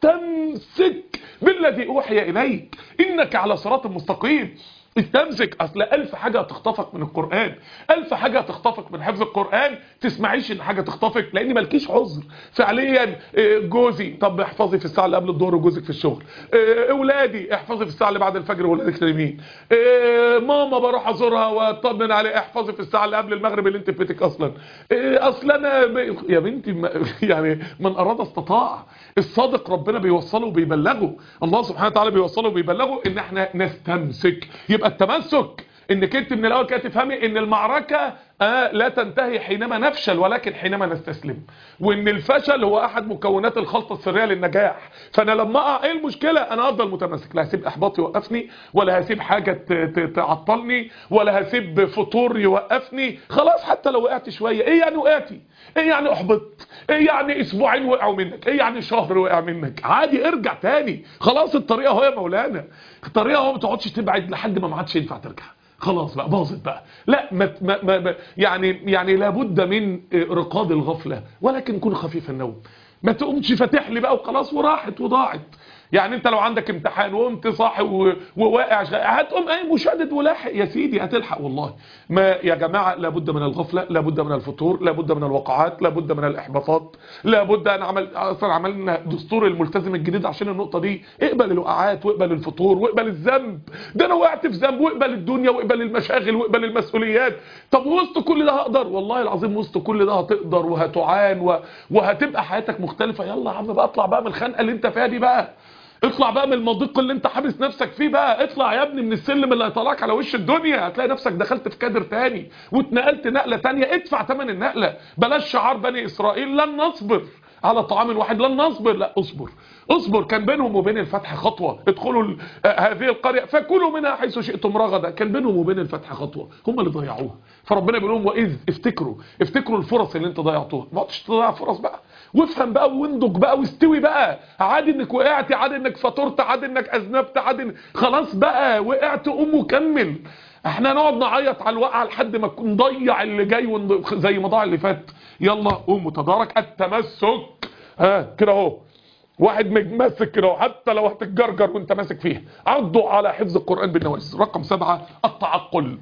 استمسك بالذي اوحي اليك انك على صراط مستقيم استمسك اصل الف حاجة هتخطفك من القرآن الف حاجة هتخطفك من حفظ القرآن تسمعيش ان حاجة تخطفك لان مالكيش عذر فعليا آه، جوزي طب احفظي في الساعة اللي قبل الظهر وجوزك في الشغل آه، اولادي احفظي في الساعة اللي بعد الفجر وولادك نايمين آه، ماما بروح ازورها واطمن عليها احفظي في الساعة اللي قبل المغرب اللي انت في بيتك اصلا آه، اصل انا ب... يا بنتي ما- يعني من اراد استطاع الصادق ربنا بيوصله وبيبلغه الله سبحانه وتعالى بيوصله وبيبلغه ان احنا نستمسك يبقى التمسك انك انت من الاول كده تفهمي ان المعركة آه لا تنتهي حينما نفشل ولكن حينما نستسلم وان الفشل هو احد مكونات الخلطة السرية للنجاح فانا لما اقع ايه المشكلة انا افضل متمسك لا هسيب احباط يوقفني ولا هسيب حاجة ت- ت- تعطلني ولا هسيب فطور يوقفني خلاص حتى لو وقعت شوية ايه يعني وقعتي ايه يعني احبطت ايه يعني اسبوعين وقعوا منك ايه يعني شهر وقع منك عادي ارجع تاني خلاص الطريقة هو يا مولانا الطريقة هو ما تقعدش تبعد لحد ما ما عادش ينفع ترجع خلاص بقى باظت بقى لا ما ما ما ما- يعني يعني لابد من رقاد الغفله ولكن كن خفيف النوم ما تقومش فاتح لي بقى وخلاص وراحت وضاعت يعني انت لو عندك امتحان وقمت صاحي و- وواقع شغال، هتقوم قايم مشدد ولاحق يا سيدي هتلحق والله ما يا جماعه لابد من الغفله لابد من الفتور لابد من الوقعات لابد من الاحباطات لابد ان عمل اصلا عملنا دستور الملتزم الجديد عشان النقطه دي اقبل الوقعات واقبل الفتور واقبل الذنب ده انا وقعت في ذنب واقبل الدنيا واقبل المشاغل واقبل المسؤوليات طب وسط كل ده هقدر والله العظيم وسط كل ده هتقدر وهتعان و... وهتبقى حياتك مختلفه يلا يا عم بقى اطلع بقى من الخنقه اللي انت فيها دي بقى اطلع بقى من المضيق اللي انت حابس نفسك فيه بقى اطلع يا ابني من السلم اللي هيطلعك على وش الدنيا هتلاقي نفسك دخلت في كادر تاني واتنقلت نقلة تانية ادفع ثمن النقلة بلاش شعار بني اسرائيل لن نصبر على طعام واحد لن نصبر لا اصبر اصبر كان بينهم وبين الفتح خطوة ادخلوا ال- آه، هذه القرية فكلوا منها حيث شئتم رغدا كان بينهم وبين الفتح خطوة هم اللي ضيعوها فربنا بيقول لهم واذ افتكروا افتكروا الفرص اللي انت ضيعتوها ما تقعدش تضيع فرص بقى وافهم بقى واندج بقى واستوي بقى عادي انك وقعت عادي انك فطرت عادي انك اذنبت عادي إن... خلاص بقى وقعت قوم وكمل احنا نقعد نعيط على الوقعه لحد ما نكون نضيع اللي جاي ونض... زي ما ضاع اللي فات يلا قوم وتدارك التمسك ها كده اهو واحد ماسك كده أهو، حتى لو هتتجرجر وانت ماسك فيها عضوا على حفظ القرآن بالنواجذ رقم سبعة التعقل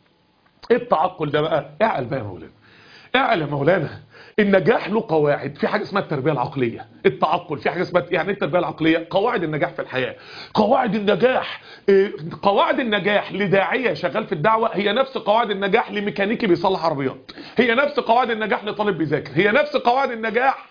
ايه التعقل ده بقى اعقل بقى يا مولانا اعقل يا مولانا النجاح له قواعد في حاجه اسمها التربيه العقليه التعقل في حاجه اسمها يعني ايه التربيه العقليه قواعد النجاح في الحياه قواعد النجاح إيه، قواعد النجاح لداعيه شغال في الدعوه هي نفس قواعد النجاح لميكانيكي بيصلح عربيات هي نفس قواعد النجاح لطالب بيذاكر هي نفس قواعد النجاح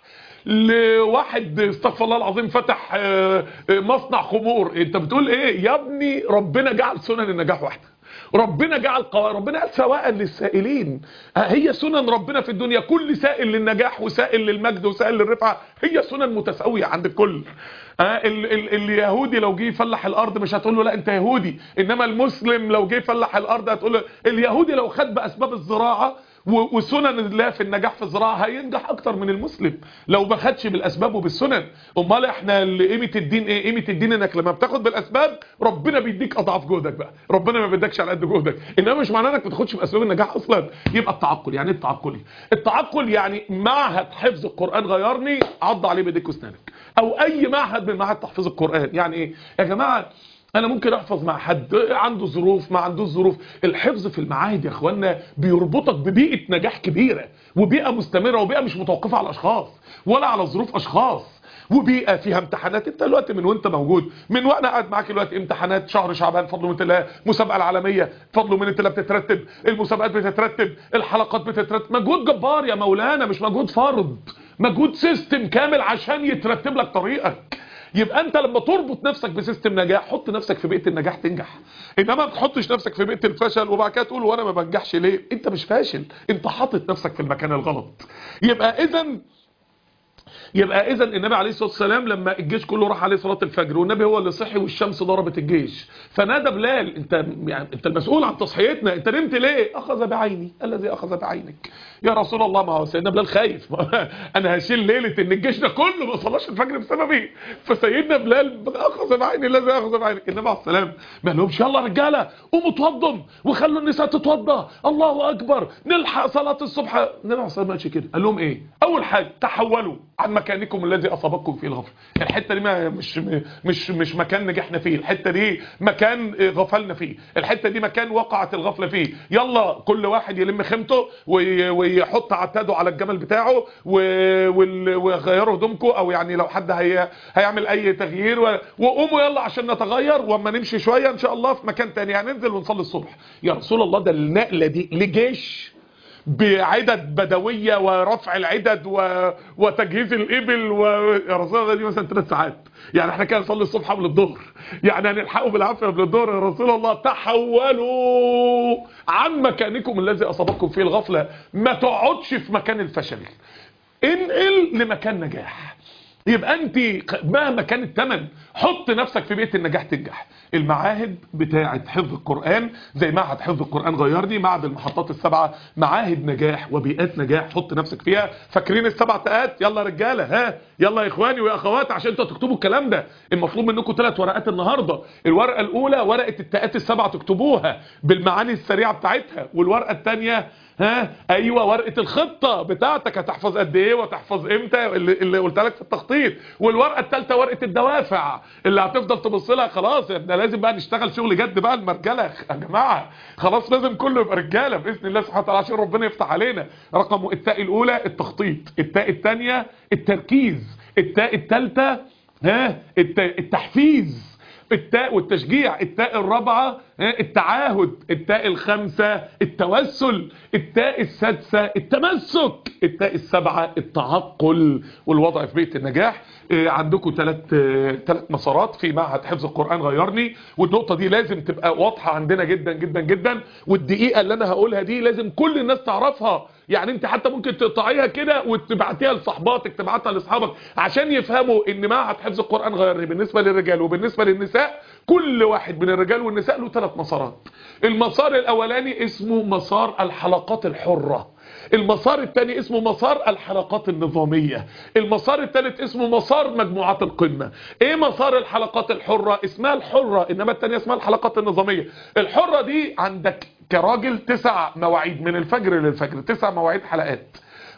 لواحد استغفر الله العظيم فتح آه، آه، مصنع خمور انت بتقول ايه يا ابني ربنا جعل سنن النجاح واحده ربنا جعل قواعد ربنا قال سواء للسائلين ها، هي سنن ربنا في الدنيا كل سائل للنجاح وسائل للمجد وسائل للرفعه هي سنن متساويه عند الكل ها، ال ال اليهودي لو جه يفلح الارض مش هتقول له لا انت يهودي انما المسلم لو جه يفلح الارض هتقول له اليهودي لو خد باسباب الزراعه و- وسنن الله في النجاح في الزراعه هينجح اكتر من المسلم لو ما خدش بالاسباب وبالسنن امال احنا اللي قيمه الدين ايه قيمه الدين انك لما بتاخد بالاسباب ربنا بيديك اضعاف جهدك بقى ربنا ما بيدكش على قد جهدك انما مش معناه انك ما تاخدش باسباب النجاح اصلا يبقى التعقل يعني ايه التعقل التعقل يعني معهد حفظ القران غيرني عض عليه بايديك واسنانك او اي معهد من معهد تحفيظ القران يعني ايه يا جماعه انا ممكن احفظ مع حد عنده ظروف ما عندوش ظروف الحفظ في المعاهد يا اخوانا بيربطك ببيئه نجاح كبيره وبيئه مستمره وبيئه مش متوقفه على اشخاص ولا على ظروف اشخاص وبيئه فيها امتحانات انت دلوقتي من وانت موجود من وانا قاعد معاك دلوقتي امتحانات شهر شعبان فضل من الله مسابقه العالميه فضل من الله بتترتب المسابقات بتترتب الحلقات بتترتب مجهود جبار يا مولانا مش مجهود فرض مجهود سيستم كامل عشان يترتب لك طريقك يبقى انت لما تربط نفسك بسيستم نجاح حط نفسك في بيئه النجاح تنجح انما ما تحطش نفسك في بيئه الفشل وبعد كده تقول وانا ما بنجحش ليه انت مش فاشل انت حاطط نفسك في المكان الغلط يبقى اذا يبقى اذا النبي عليه الصلاه والسلام لما الجيش كله راح عليه صلاه الفجر والنبي هو اللي صحي والشمس ضربت الجيش فنادى بلال انت يعني انت المسؤول عن تصحيتنا انت نمت ليه اخذ بعيني الذي اخذ بعينك يا رسول الله ما هو سيدنا بلال خايف انا هشيل ليله ان الجيش ده كله ما صلاش الفجر بسببي فسيدنا بلال اخذ بعيني الذي اخذ بعينك النبي عليه السلام ما لهمش يلا رجاله قوموا اتوضوا وخلوا النساء تتوضا الله اكبر نلحق صلاه الصبح النبي عليه السلام ما قالش كده قال لهم ايه اول حاجه تحولوا عن مكانكم الذي اصابكم فيه الغفله الحته دي ما مش مش مش مكان نجحنا فيه الحته دي مكان غفلنا فيه الحته دي مكان وقعت الغفله فيه يلا كل واحد يلم خيمته وي- ويحط عتاده على الجمل بتاعه و- وال- ويغيروا هدومكم او يعني لو حد هي هيعمل اي تغيير و- وقوموا يلا عشان نتغير واما نمشي شويه ان شاء الله في مكان تاني هننزل ونصلي الصبح يا رسول الله ده النقله دي لجيش بعدد بدوية ورفع العدد و... وتجهيز الإبل و... يا رسول الله دي مثلا ثلاث ساعات يعني احنا كده نصلي الصبح قبل الظهر يعني هنلحقوا بالعافية قبل الظهر يا رسول الله تحولوا عن مكانكم الذي أصابكم فيه الغفلة ما تقعدش في مكان الفشل انقل لمكان نجاح يبقى انت مهما كان الثمن حط نفسك في بيئه النجاح تنجح المعاهد بتاعه حفظ القران زي معهد حفظ القران غيرني معهد المحطات السبعه معاهد نجاح وبيئات نجاح حط نفسك فيها فاكرين السبع تاءات يلا رجاله ها يلا يا اخواني ويا اخوات عشان انتوا تكتبوا الكلام ده المطلوب منكم ثلاث ورقات النهارده الورقه الاولى ورقه التاءات السبعه تكتبوها بالمعاني السريعه بتاعتها والورقه الثانيه ها ايوه ورقه الخطه بتاعتك هتحفظ قد ايه وتحفظ امتى اللي, اللي قلت لك في التخطيط والورقه الثالثه ورقه الدوافع اللي هتفضل تبص لها خلاص احنا لازم بقى نشتغل شغل جد بقى المرجله يا جماعه خلاص لازم كله يبقى رجاله باذن الله سبحانه وتعالى عشان ربنا يفتح علينا رقم التاء الاولى التخطيط التاء الثانيه التركيز التاء الثالثه ها الت- التحفيز التاء والتشجيع التاء الرابعة ها، التعاهد التاء الخامسة التوسل التاء السادسة التمسك التاء السابعة التعقل والوضع في بيئة النجاح آه، عندكم ثلاث ثلاث مسارات في معهد حفظ القرآن غيرني والنقطة دي لازم تبقى واضحة عندنا جدا جدا جدا والدقيقة اللي انا هقولها دي لازم كل الناس تعرفها يعني انت حتى ممكن تقطعيها كده وتبعتيها لصحباتك تبعتها لاصحابك عشان يفهموا ان معهد حفظ القرآن غيرني بالنسبة للرجال وبالنسبة للنساء كل واحد من الرجال والنساء له ثلاث مسارات المسار الاولاني اسمه مسار الحلقات الحرة المسار الثاني اسمه مسار الحلقات النظامية المسار الثالث اسمه مسار مجموعات القمة ايه مسار الحلقات الحرة اسمها الحرة انما الثانية اسمها الحلقات النظامية الحرة دي عندك كراجل تسع مواعيد من الفجر للفجر تسع مواعيد حلقات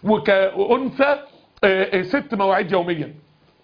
وكأنثى آه، آه، ست مواعيد يوميا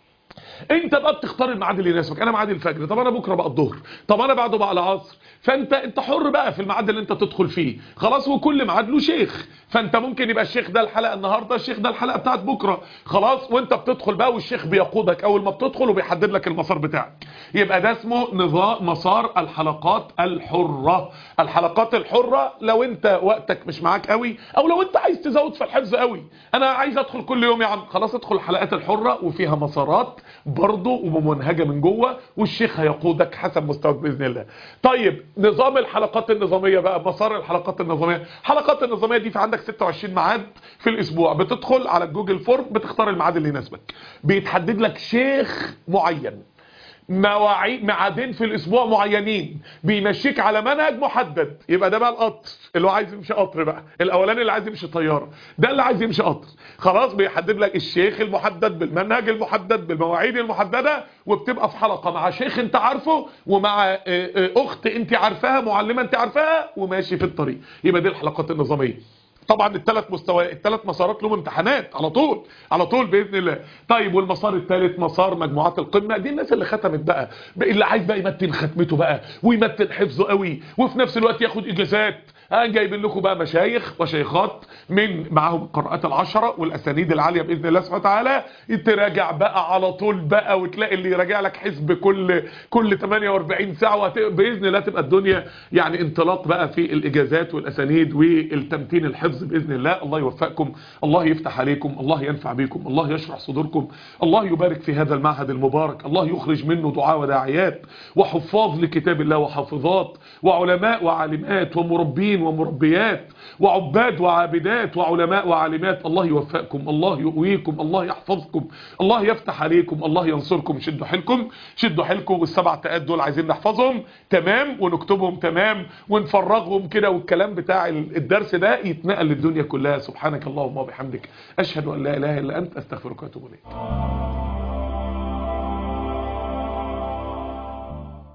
انت بقى بتختار الميعاد اللي يناسبك انا ميعاد الفجر طب انا بكره بقى الظهر طب انا بعده بقى العصر فانت انت حر بقى في الميعاد اللي انت تدخل فيه خلاص وكل ميعاد له شيخ فانت ممكن يبقى الشيخ ده الحلقه النهارده الشيخ ده الحلقه بتاعت بكره خلاص وانت بتدخل بقى والشيخ بيقودك اول ما بتدخل وبيحدد لك المسار بتاعك يبقى ده اسمه نظام مسار الحلقات الحره الحلقات الحره لو انت وقتك مش معاك قوي او لو انت عايز تزود في الحفظ قوي انا عايز ادخل كل يوم يا عم خلاص ادخل الحلقات الحره وفيها مسارات برضه وممنهجه من جوه والشيخ هيقودك حسب مستواك باذن الله طيب نظام الحلقات النظاميه بقى مسار الحلقات النظاميه الحلقات النظاميه دي في عندك 26 ميعاد في الاسبوع بتدخل على جوجل فورم بتختار الميعاد اللي يناسبك بيتحدد لك شيخ معين مواعيد ميعادين في الاسبوع معينين بيمشيك على منهج محدد يبقى ده بقى القطر اللي هو عايز يمشي قطر بقى الاولاني اللي عايز يمشي طياره ده اللي عايز يمشي قطر خلاص بيحدد لك الشيخ المحدد بالمنهج المحدد بالمواعيد المحدده وبتبقى في حلقه مع شيخ انت عارفه ومع آه، آه، اخت انت عارفاها معلمه انت عارفاها وماشي في الطريق يبقى دي الحلقات النظاميه طبعا الثلاث مستوى الثلاث مسارات لهم امتحانات على طول على طول باذن الله طيب والمسار الثالث مسار مجموعات القمه دي الناس اللي ختمت بقى بقى اللي عايز بقى يمتن ختمته بقى ويمتن حفظه قوي وفي نفس الوقت ياخد اجازات ها جايبين لكم بقى مشايخ وشيخات من معاهم القراءات العشرة والاسانيد العاليه باذن الله سبحانه وتعالى تراجع بقى على طول بقى وتلاقي اللي يراجع لك حزب كل كل 48 ساعه وهت- باذن الله تبقى الدنيا يعني انطلاق بقى في الاجازات والاسانيد والتمتين الحفظ باذن الله الله يوفقكم الله يفتح عليكم الله ينفع بكم الله يشرح صدوركم الله يبارك في هذا المعهد المبارك الله يخرج منه دعاء وداعيات وحفاظ لكتاب الله وحافظات وعلماء وعالمات ومربين مربين ومربيات وعباد وعابدات وعلماء وعالمات الله يوفقكم الله يقويكم الله يحفظكم الله يفتح عليكم الله ينصركم شدوا حيلكم شدوا حيلكم والسبع تقات دول عايزين نحفظهم تمام ونكتبهم تمام ونفرغهم كده والكلام بتاع الدرس ده يتنقل للدنيا كلها سبحانك اللهم وبحمدك اشهد ان لا اله الا انت استغفرك واتوب اليك